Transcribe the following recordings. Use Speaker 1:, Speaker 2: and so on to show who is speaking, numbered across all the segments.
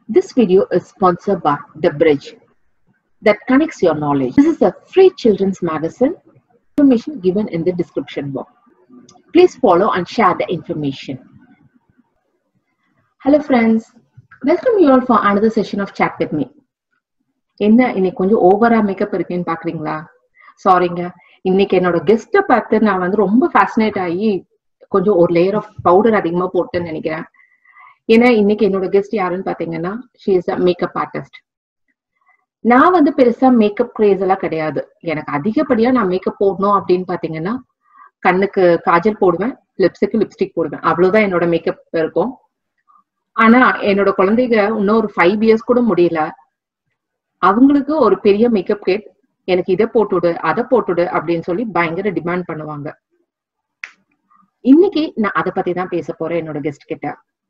Speaker 1: This video is sponsored by The Bridge that connects your knowledge. This is a free children's magazine. Information given in the description box. Please follow and share the information. Hello friends, welcome you all for another session of Chat with Me. என்ன இன்னைக்கு கொஞ்சம் ஓவரா makeup இருக்கேன்னு பாக்குறீங்களா சாரிங்க இன்னைக்கு என்னோட கெஸ்ட்டை பார்த்து நான் வந்து ரொம்ப ஃபேசினேட் ஆகி கொஞ்சம் ஒரு லேயர் ஆஃப் பவுடர் அதிகமா போட்டேன்னு நினைக்கிறேன் ஏன்னா இன்னைக்கு என்னோட கெஸ்ட் யாருன்னு பாத்தீங்கன்னா she is a makeup artist நான் வந்து பெருசா மேக்கப் கிரேஸ் எல்லாம் கிடையாது எனக்கு அதிகப்படியா நான் மேக்கப் போடணும் அப்படின்னு பாத்தீங்கன்னா கண்ணுக்கு காஜல் போடுவேன் லிப்ஸுக்கு லிப்ஸ்டிக் போடுவேன் அவ்வளவுதான் என்னோட மேக்கப் இருக்கும் ஆனா என்னோட குழந்தைங்க இன்னும் ஒரு ஃபைவ் இயர்ஸ் கூட முடியல அவங்களுக்கு ஒரு பெரிய மேக்கப் கிட் எனக்கு இதை போட்டுடு அதை போட்டுடு அப்படின்னு சொல்லி பயங்கர டிமாண்ட் பண்ணுவாங்க இன்னைக்கு நான் அதை பத்தி தான் பேச போறேன் என்னோட கெஸ்ட் கிட்ட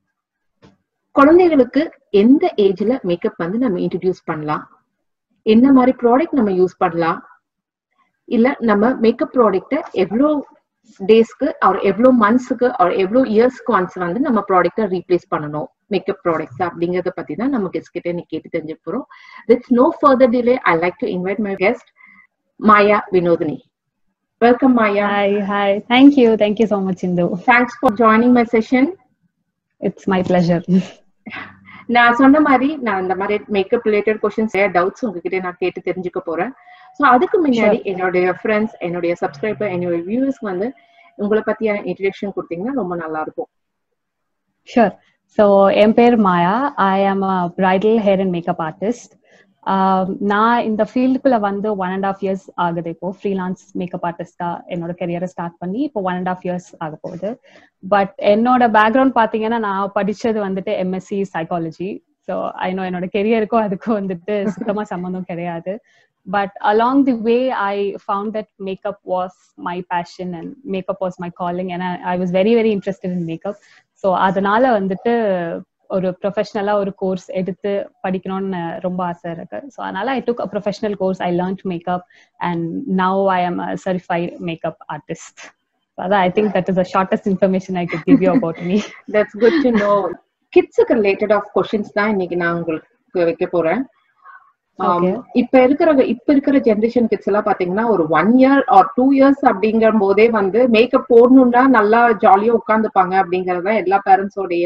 Speaker 1: குழந்தைகளுக்கு எந்த ஏஜ்ல மேக்கப் வந்து நம்ம இன்ட்ரடியூஸ் பண்ணலாம் என்ன மாதிரி ப்ராடக்ட் நம்ம யூஸ் பண்ணலாம் இல்ல நம்ம மேக்கப் ப்ராடக்ட எவ்வளோ டேஸ்க்கு அவர் எவ்வளோ மந்த்ஸுக்கு அவர் எவ்வளோ இயர்ஸ்க்கு ஒன்ஸ் வந்து நம்ம ப்ராடக்ட ரீப்ளேஸ் பண்ணணும் மேக்கப் ப்ராடக்ட்ஸ் அப்படிங்கறத பத்தி தான் நம்ம கெஸ்ட் கிட்ட இன்னைக்கு கேட்டு தெரிஞ்சுக்க போறோம் with no further delay I like to invite my guest Maya Vinodhini welcome Maya
Speaker 2: Hi, hi. Thank you. Thank you so much, Indu.
Speaker 1: Thanks for joining my session
Speaker 2: It's my pleasure.
Speaker 1: நான் சொன்ன மாதிரி நான் இந்த மாதிரி மேக்கப் ரிலேட்டட் கொஸ்டின்ஸ் டவுட்ஸ் உங்ககிட்ட நான் கேட்டு தெரிஞ்சுக்க போறேன் ஸோ அதுக்கு முன்னாடி என்னுடைய ஃப்ரெண்ட்ஸ் என்னுடைய சப்ஸ்கிரைபர் என்னுடைய வியூவர்ஸ்க்கு வந்து உங்களை பத்தியான இன்ட்ரடக்ஷன் கொடுத்தீங்கன்னா ரொம்ப நல்லா இருக்கும்
Speaker 2: Sure. So, என் பேர் Maya I am a bridal hair and makeup artist நான் இந்த ஃபீல்டுக்குள்ள வந்து ஒன் அண்ட் ஆஃப் இயர்ஸ் ஆகுது இப்போ ஃப்ரீலான்ஸ் மேக்கப் ஆர்டிஸ்டா என்னோட கெரியரை ஸ்டார்ட் பண்ணி இப்போ ஒன் அண்ட் ஆஃப் இயர்ஸ் ஆக போகுது பட் என்னோட பேக்ரவுண்ட் பாத்தீங்கன்னா நான் படிச்சது வந்துட்டு எம்எஸ்சி சைக்காலஜி ஸோ ஐநோ என்னோட கெரியருக்கும் அதுக்கும் வந்துட்டு சுத்தமா சம்மந்தம் கிடையாது but along the way i found that makeup was my passion and makeup was my calling and i, I was very very interested in makeup so அதனால வந்துட்டு ஒரு ப்ரொஃபஷனலா ஒரு கோர்ஸ் எடுத்து படிக்கணும்னு ரொம்ப ஆசை இருக்கு ஸோ அதனால I took a professional course I learn makeup and now I am a certified makeup artist அதான் I think that is the shortest information I could give you about me
Speaker 1: that's good to know கிட்ஸுக்கு related of questions தான் இன்னைக்கு நான் உங்களுக்கு வைக்க போறேன்
Speaker 2: Okay.
Speaker 1: இப்ப இருக்கிற இப்ப இருக்கிற ஜெனரேஷன் கிட்ஸ் எல்லாம் பாத்தீங்கன்னா ஒரு one year or two years அப்படிங்கிற போதே வந்து மேக்கப் போடணும்னா நல்லா ஜாலியா உட்காந்துப்பாங்க அப்படிங்கறது எல்லா பேரண்ட்ஸோடைய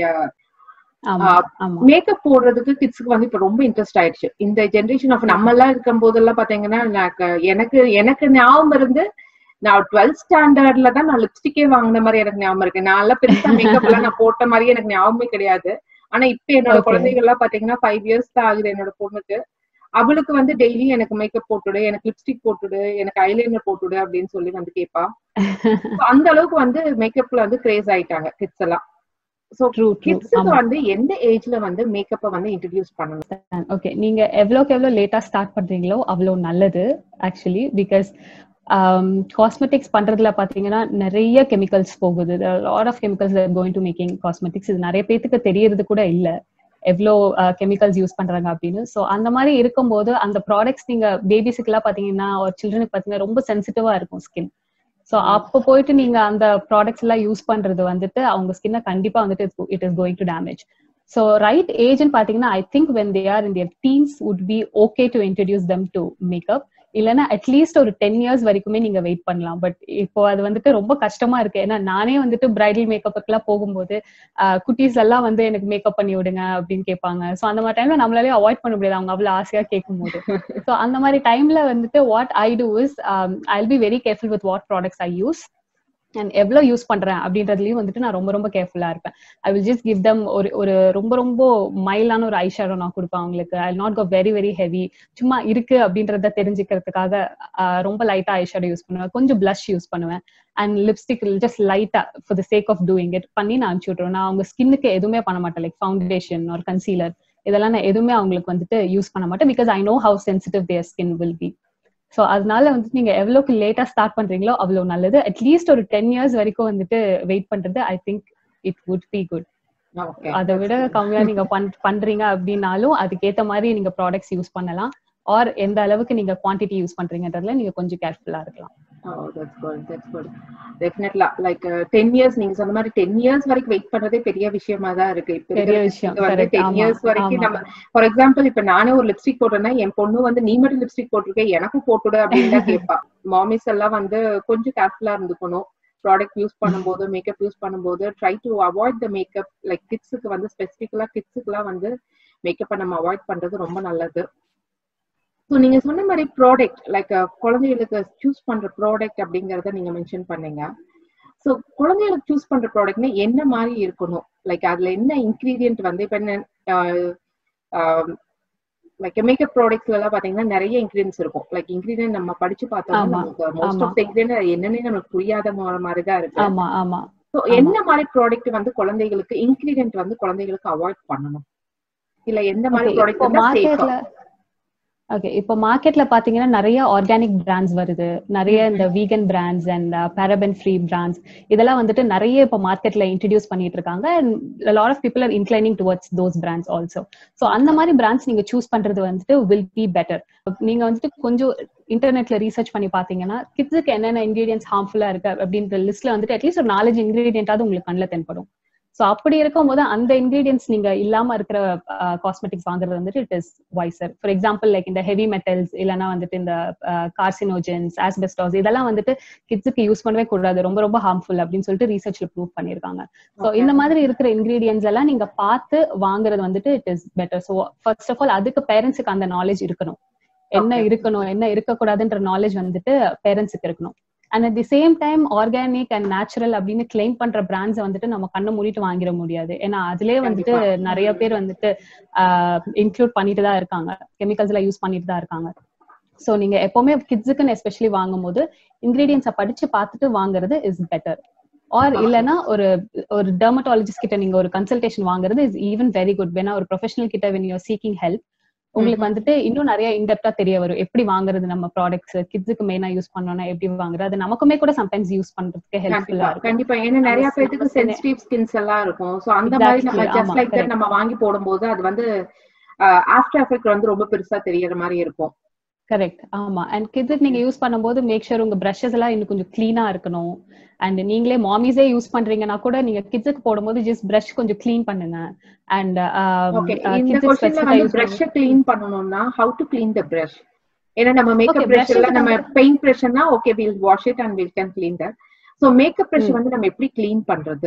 Speaker 2: ஆமா ஆமா
Speaker 1: மேக்கப் போடுறதுக்கு கிட்ஸுக்கு வந்து இப்ப ரொம்ப இன்ட்ரெஸ்ட் ஆயிடுச்சு இந்த ஜெனரேஷன் ஆஃப் நம்ம எல்லாம் இருக்கும் போதெல்லாம் பாத்தீங்கன்னா எனக்கு எனக்கு எனக்கு ஞாபகம் இருந்து நான் டுவெல்த் ஸ்டாண்டர்ட்ல தான் நான் லிப்ஸ்டிக்கே வாங்கின மாதிரி எனக்கு ஞாபகம் இருக்கு நான் எல்லாம் பெருசா மேக்கப் எல்லாம் நான் போட்ட மாதிரி எனக்கு ஞாபகமே கிடையாது ஆனா இப்ப என்னோட
Speaker 2: Okay.
Speaker 1: குழந்தைகள் எல்லாம் பாத்தீங்கன்னா ஃபைவ் இயர்ஸ் தான் ஆகுது என்னோட பொண்ணுக்கு அவளுக்கு வந்து டெய்லி எனக்கு மேக்கப் போட்டுடு எனக்கு லிப்ஸ்டிக் போட்டுடு எனக்கு ஐலைனர் போட்டுடு அப்படின்னு சொல்லி வந்து கேட்பா So, அந்த அளவுக்கு வந்து மேக்கப்ல வந்து கிரேஸ் ஆயிட்டாங்க கிட்ஸ் எல்லாம் சோ
Speaker 2: ட்ரூ ட்ரூ
Speaker 1: கிட்ஸுக்கு
Speaker 2: ஆமா
Speaker 1: வந்து எந்த ஏஜ்ல வந்து மேக்கப்பை வந்து இன்ட்ரடியூஸ் பண்ணணும்
Speaker 2: ஓகே நீங்க எவ்வளோக்கு எவ்வளோ லேட்டா ஸ்டார்ட் பண்றீங்களோ அவ்வளோ நல்லது ஆக்சுவலி பிகாஸ் காஸ்மெட்டிக்ஸ் பண்றதுல பாத்தீங்கன்னா நிறைய கெமிக்கல்ஸ் போகுது lot of chemicals going to making cosmetics இது நிறைய பேத்துக்கு தெரியறது கூட இல்ல எவ்வளோ கெமிக்கல்ஸ் யூஸ் பண்றாங்க அப்படின்னு ஸோ அந்த மாதிரி இருக்கும்போது அந்த ப்ராடக்ட்ஸ் நீங்க பேபிஸுக்குலாம் பாத்தீங்கன்னா ஒரு சில்ட்ரனுக்கு பாத்தீங்கன்னா ரொம்ப சென்சிட்டிவா இருக்கும் ஸ்கின் ஸோ அப்போ போயிட்டு நீங்க அந்த ப்ராடக்ட்ஸ் எல்லாம் யூஸ் பண்றது வந்துட்டு அவங்க ஸ்கின்னை கண்டிப்பா வந்துட்டு it is going to damage so right ஏஜ்னு பாத்தீங்கன்னா I think when they are in their teens would be okay to introduce them to makeup இல்லைன்னா அட்லீஸ்ட் ஒரு டென் இயர்ஸ் வரைக்குமே நீங்க வெயிட் பண்ணலாம் பட் இப்போ அது வந்துட்டு ரொம்ப கஷ்டமா இருக்கு ஏன்னா நானே வந்துட்டு பிரைடல் மேக்கப்புக்குலாம் போகும்போது குட்டீஸ் எல்லாம் வந்து எனக்கு மேக்கப் பண்ணி விடுங்க அப்படின்னு கேட்பாங்க ஸோ அந்த மாதிரி டைம்ல நம்மளாலே அவாய்ட் பண்ண முடியாது அவங்க அவ்வளவு ஆசையா கேட்கும் போது ஸோ அந்த மாதிரி டைம்ல வந்துட்டு what I do is I be very careful with what products I use and எவ்வளோ யூஸ் பண்றேன் அப்படின்றதுலயும் வந்துட்டு நான் ரொம்ப ரொம்ப கேர்ஃபுல்லா இருப்பேன் I will just give them ஒரு ஒரு ரொம்ப ரொம்ப மைல்டான ஒரு ஐ ஷேடோ நான் கொடுப்பேன் அவங்களுக்கு I not go very very heavy சும்மா இருக்கு அப்படின்றத தெரிஞ்சுக்கிறதுக்காக ஆஹ், ரொம்ப லைட்டா ஐ ஷேடோ யூஸ் பண்ணுவேன் கொஞ்சம் பிளஷ் யூஸ் பண்ணுவேன் அண்ட் லிப்ஸ்டிக் ஜஸ்ட் லைட்டா for the sake of doing it பண்ணி நான் அனுப்பிச்சு விட்டுருவேன் நான் அவங்க ஸ்கின்னுக்கு எதுவுமே பண்ண மாட்டேன் லைக் ஃபவுண்டேஷன் ஒரு கன்சீலர் இதெல்லாம் நான் எதுவுமே அவங்களுக்கு வந்துட்டு யூஸ் பண்ண மாட்டேன் because I know how sensitive their skin will be so அதனால வந்துட்டு நீங்க எவ்வளவுக்கு லேட்டா ஸ்டார்ட் பண்றீங்களோ அவ்வளவு நல்லது அட்லீஸ்ட் ஒரு டென் இயர்ஸ் வரைக்கும் வந்துட்டு வெயிட் பண்றது I think it would be good
Speaker 1: okay
Speaker 2: அதை விட கம்மியா நீங்க பண் பண்றீங்க அப்படின்னாலும் அதுக்கேத்த மாதிரி நீங்க ப்ராடக்ட்ஸ் யூஸ் பண்ணலாம் ஆர் எந்த அளவுக்கு நீங்க குவான்டிட்டி யூஸ் பண்றீங்கன்றதுல நீங்க கொஞ்சம் கேர்ஃபுல்லா இருக்கலாம்
Speaker 1: Oh, that's good. That's good. Definitely. Like uh, 10 years நீங்க சொன்ன மாதிரி 10 years வரைக்கும் வெயிட் பண்றதே பெரிய விஷயமா தான் இருக்கு இப்ப
Speaker 2: பெரிய
Speaker 1: இருக்கிற
Speaker 2: விஷயம்.
Speaker 1: kids வந்து
Speaker 2: Correct.
Speaker 1: 10
Speaker 2: ஆமா,
Speaker 1: years வரைக்கும்
Speaker 2: ஆமா.
Speaker 1: நம்ம ஃபார் எக்ஸாம்பிள் இப்ப நானே ஒரு லிப்ஸ்டிக் போட்டேன்னா என் பொண்ணு வந்து நீ மட்டும் லிப்ஸ்டிக் போட்டிருக்க எனக்கும் போட்டுடு அப்படின்னு தான் கேட்பா மாமிஸ் எல்லாம் வந்து கொஞ்சம் கேர்ஃபுல்லா இருந்துக்கணும் ப்ராடக்ட் யூஸ் பண்ணும்போது மேக்கப் யூஸ் பண்ணும்போது try to avoid the makeup like கிட்ஸுக்கு வந்து ஸ்பெசிஃபிக்கலா கிட்ஸுக்குலாம் வந்து மேக்கப்பை நம்ம அவாய்ட் பண்றது ரொம்ப நல்லது ஸோ நீங்க சொன்ன மாதிரி ப்ராடக்ட் லைக் குழந்தைகளுக்கு சூஸ் பண்ற ப்ராடக்ட் அப்படிங்கறத நீங்க மென்ஷன் பண்ணீங்க ஸோ குழந்தைகளுக்கு சூஸ் பண்ற ப்ராடக்ட்னா என்ன மாதிரி இருக்கணும் லைக் அதுல என்ன இன்கிரீடியன்ட் வந்து இப்ப என்ன லைக் மேக்கப் ப்ராடக்ட்ஸ்ல எல்லாம் பாத்தீங்கன்னா நிறைய இன்கிரீடியன்ஸ் இருக்கும் லைக் இன்கிரீடியன்ட் நம்ம படிச்சு பார்த்தோம்னா
Speaker 2: ஆமா,
Speaker 1: நமக்கு மோஸ்ட்
Speaker 2: ஆமா.
Speaker 1: ஆஃப் த இன்கிரீடியன்ட் என்னன்னே நமக்கு புரியாத மாதிரி தான் இருக்கு
Speaker 2: ஆமா ஆமா
Speaker 1: ஸோ என்ன மாதிரி ப்ராடக்ட் வந்து குழந்தைகளுக்கு இன்கிரீடியன்ட் வந்து குழந்தைகளுக்கு அவாய்ட் பண்ணணும் இல்ல எந்த மாதிரி
Speaker 2: Okay, இப்போ
Speaker 1: ப்ராடக்ட் சேஃபா
Speaker 2: மார்க்கெட்ல ஓகே இப்போ மார்க்கெட்ல பாத்தீங்கன்னா நிறைய ஆர்கானிக் பிராண்ட்ஸ் வருது நிறைய இந்த vegan brands and paraben free brands இதெல்லாம் வந்துட்டு நிறைய இப்போ மார்க்கெட்ல இன்ட்ரடியூஸ் பண்ணிட்டு இருக்காங்க and lot of people are inclining towards those brands also so அந்த மாதிரி பிராண்ட்ஸ் நீங்க சூஸ் பண்றது வந்துட்டு வில் பி பெட்டர் நீங்க வந்துட்டு கொஞ்சம் இன்டர்நெட்ல ரீசர்ச் பண்ணி பாத்தீங்கன்னா கிட்ஸுக்கு என்னென்ன இன்கிரீடியன்ஸ் ஹார்ம்ஃபுல்லா இருக்கு அப்படின்ற லிஸ்ட்ல வந்துட்டு அட்லீஸ்ட் ஒரு நாலஞ்சு இன்கிரீடியன்டாவது உங்களுக்கு கண்ணில் தென்படும் ஸோ அப்படி இருக்கும்போது அந்த இன்கிரீடியன்ஸ் நீங்க இல்லாம இருக்கிற காஸ்மெட்டிக்ஸ் வாங்குறது வந்துட்டு it is wiser for example like இந்த ஹெவி மெட்டல்ஸ் இல்லைன்னா வந்துட்டு இந்த கார்சினோஜென்ஸ் ஆஸ்பெஸ்டாஸ் இதெல்லாம் வந்துட்டு கிட்ஸுக்கு யூஸ் பண்ணவே கூடாது ரொம்ப ரொம்ப ஹார்ம்ஃபுல் அப்படின்னு சொல்லிட்டு ரீசர்ச்ல ப்ரூவ் பண்ணிருக்காங்க ஸோ
Speaker 1: Okay.
Speaker 2: இந்த மாதிரி இருக்கிற இன்கிரீடியன்ஸ் எல்லாம் நீங்க பார்த்து வாங்குறது வந்துட்டு it is better so first of all அதுக்கு பேரண்ட்ஸுக்கு அந்த நாலேஜ் இருக்கணும் என்ன
Speaker 1: Okay.
Speaker 2: இருக்கணும் என்ன இருக்கக்கூடாதுன்ற நாலேஜ் வந்துட்டு பேரண்ட்ஸுக்கு இருக்கணும் and at the same time organic and natural அப்படின்னு கிளைம் பண்ற பிராண்ட்ஸ் வந்துட்டு நம்ம கண்ணை மூடிட்டு வாங்கிட முடியாது ஏன்னா அதுலயே வந்துட்டு
Speaker 1: கண்டிப்பா.
Speaker 2: நிறைய பேர் வந்துட்டு இன்க்ளூட் பண்ணிட்டு தான் இருக்காங்க கெமிக்கல்ஸ் எல்லாம் யூஸ் பண்ணிட்டு தான் இருக்காங்க சோ நீங்க எப்பவுமே கிட்ஸுக்குன்னு எஸ்பெஷலி வாங்கும்போது இன்கிரீடியன்ஸை படிச்சு பார்த்துட்டு வாங்குறது இஸ் பெட்டர் ஆர் இல்லனா ஒரு ஒரு டெர்மட்டாலஜிஸ்ட் கிட்ட நீங்க ஒரு கன்சல்டேஷன் வாங்குறது இஸ் ஈவன் வெரி குட் வேணா ஒரு ப்ரொஃபஷனல் கிட்ட வென் யூ சீக்கிங் ஹெல்ப் உங்களுக்கு வந்துட்டு இன்னும் நிறைய இன்டெப்டா தெரிய வரும் எப்படி வாங்குறது நம்ம ப்ராடக்ட்ஸ் கிட்ஸுக்கு மெயினா யூஸ் பண்ணோம்னா எப்படி வாங்குறது அது நமக்குமே கூட சம்டைம்ஸ் யூஸ் பண்றதுக்கு ஹெல்ப்ஃபுல்லா
Speaker 1: கண்டிப்பா
Speaker 2: இருக்கும்
Speaker 1: கண்டிப்பா ஏன்னா நிறைய
Speaker 2: நம்ம
Speaker 1: பேருக்கு
Speaker 2: நம்ம
Speaker 1: சென்சிட்டிவ் ஸ்கின்ஸ் எல்லாம் இருக்கும் சோ அந்த மாதிரி நம்ம
Speaker 2: Exactly,
Speaker 1: ஜஸ்ட்
Speaker 2: ஆமா,
Speaker 1: லைக் தட்
Speaker 2: correct.
Speaker 1: நம்ம வாங்கி போடும்போது அது வந்து ஆஃப்டர் எஃபெக்ட் வந்து ரொம்ப பெருசா தெரியற மாதிரி இருக்கும்
Speaker 2: கரெக்ட் ஆமா அண்ட் கிட்ஸுக்கு நீங்க யூஸ் பண்ணும்போது மேக் ஷூர் உங்க பிரஷஸ் எல்லாம் இன்னும் கொஞ்சம் கிளீனா இருக்கணும் அண்ட் நீங்களே மாமிஸே யூஸ் பண்றீங்கன்னா கூட நீங்க கிட்ஸுக்கு போடும்போது ஜஸ்ட் பிரஷ் கொஞ்சம் க்ளீன் பண்ணுங்க அண்ட்
Speaker 1: ஓகே இந்த கொஸ்டின்ல வந்து பிரஷ் க்ளீன் பண்ணனும்னா how to clean the brush ஏன்னா நம்ம
Speaker 2: Okay,
Speaker 1: மேக்கப்
Speaker 2: brush
Speaker 1: பிரஷ் எல்லாம்
Speaker 2: க்கு
Speaker 1: நம்ம பெயிண்ட் பிரஷ்னா okay will wash it and will can clean that so makeup brush
Speaker 2: hmm.
Speaker 1: வந்து நம்ம எப்படி க்ளீன் பண்றது